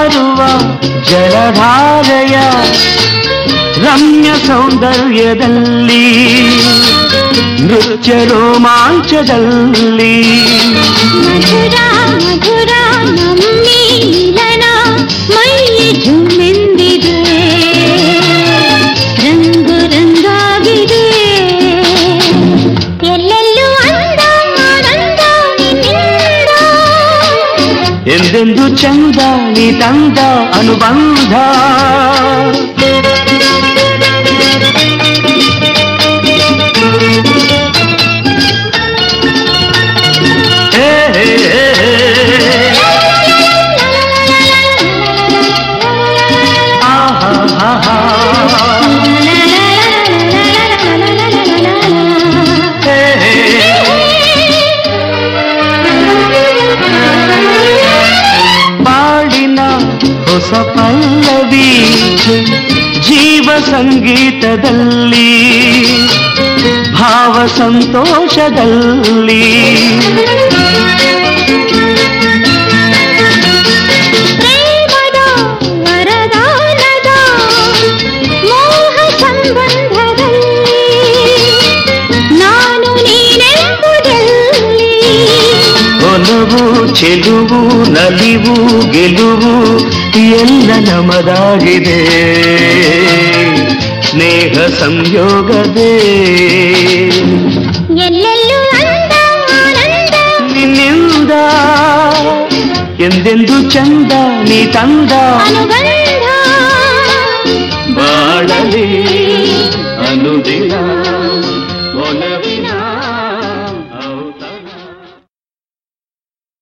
ಜಾರುವ ಜಲಧಾರೆಯ ರಮ್ಯ ಸೌಂದರ್ಯದಲ್ಲಿ ನೃತ್ಯ ರೋಮಾಂಚದಲ್ಲಿ ಮಧುರ ಮಧುರ ನಮ್ಮಿ ಮಿಲನ ಮೈಯಿ ಜುಮ್ಮೆಂದಿದೆ ರಂಗು ರಂಗಾಗಿದೆ ಎಲ್ಲೆಲ್ಲೂ ಅಂದ ಆನಂದ ನಿನ್ನಿಂದ ಎಂದೆಂದು ಚಂದ ನೀ ತಂದ ಅನುಬಂಧ ಹೇ, ಹೇ, ಹೇ, ಹೇ. ಆಹಾ, ಹಾ, ಹಾ. ಹೇ, ಹೇ. ಬಾಳಿನ ಹೊಸ ಪಲ್ಲವಿ ಜೀವ ಸಂಗೀತದಲ್ಲಿ ಭಾವ ಸಂತೋಷದಲ್ಲಿ ಪ್ರೇಮದ ವರದಾನದ ಮೋಹ ಸಂಬಂಧದಲ್ಲಿ ನಾನು ನೀನೆಂಬುದಲ್ಲಿ ಒಲವು ಚೆಲುವು ನಲಿವು ಗೆಲುವು ಎಲ್ಲ ನಮದಾಗಿದೆ ಸ್ನೇಹ ಸಂಯೋಗದೇ ಎಲ್ಲೆಲ್ಲೂ ಅಂದ ಆನಂದ ನಿನ್ನಿಂದ ಎಂದೆಂದು ಚಂದ ನೀ ತಂದ ಅನುಬಂಧ ಬಾಳಲಿ ಅನುದಿನ ಒಲವಿನ